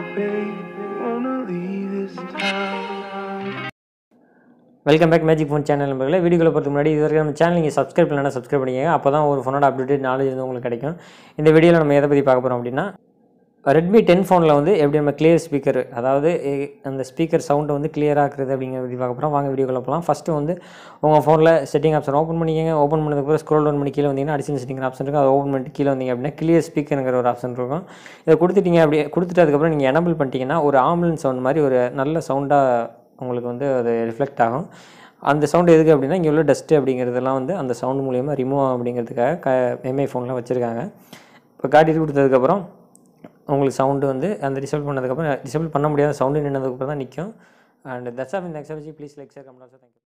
babe. Wanna leave this town. Welcome back magic phone channel நம்பர்களே வீடியோவில் பொறுத்த முன்னாடி இது வரைக்கும் நம்ம சேனல் நீங்கள் சப்ஸ்கிரைப் பண்ணலாம் சப்ஸ்கிரைப் பண்ணிக்கங்க அப்போ தான் ஒரு ஃபோனோட அப்டேட் நாலேஜ் வந்து உங்களுக்கு கிடைக்கும் இந்த வீடியோவில் நம்ம எதை பற்றி பார்க்க போகிறோம் அப்படின்னா ரெட்மி டென் ஃபோனில் வந்து எப்படி நம்ம கிளியர் ஸ்பீக்கர் அதாவது எ- அந்த ஸ்பீக்கர் சவுண்டை வந்து கிளியராக இருக்கிறது அப்படிங்கிற பற்றி பார்க்க போகிறோம் வாங்க வீடியோக்குள்ள போகலாம் ஃபஸ்ட்டு வந்து உங்கள் ஃபோனில் செட்டிங் ஆப்ஷன் ஓப்பன் பண்ணிக்கங்க ஓப்பன் பண்ணதுக்கப்புறம் ஸ்க்ரோல் டவுன் பண்ணி கீழே வந்தீங்கன்னா அடிஷனல் செட்டிங் ஆப்ஷன் இருக்கும் அதை ஓப்பன் பண்ணிட்டு கீழே வந்தீங்க அப்படின்னா கிளியர் ஸ்பீக்கருங்கிற ஒரு ஆப்ஷன் இருக்கும் இதை கொடுத்துட்டீங்க அப்படி கொடுத்துட்டு அதுக்கப்புறம் நீங்கள் எனபிள் பண்ணிட்டீங்கன்னா ஒரு ஆம்புலன்ஸ் சவுண்ட் மாதிரி ஒரு நல்ல சவுண்டாக உங்களுக்கு வந்து அது ரிஃப்ளெக்ட் ஆகும் அந்த சவுண்ட் எதுக்கு அப்படின்னா இங்கே உள்ள டஸ்ட்டு அப்படிங்கிறதெல்லாம் வந்து அந்த சவுண்ட் மூலியமாக ரிமூவ் ஆகும் அப்படிங்கிறதுக்காக க எம்ஐ ஃபோனில் வச்சுருக்காங்க இப்போ காட்டிட்டு கொடுத்ததுக்கப்புறம் உங்களுக்கு சவுண்டு வந்து அந்த டிசபிள் பண்ணதுக்கப்புறம் டிசபிள் பண்ண முடியாத சவுண்டு நின்னதுக்கப்புறம் தான் நிற்கும் அண்ட் தட்ஸ் ஆஃப் இந்த example please like sir comment also thank you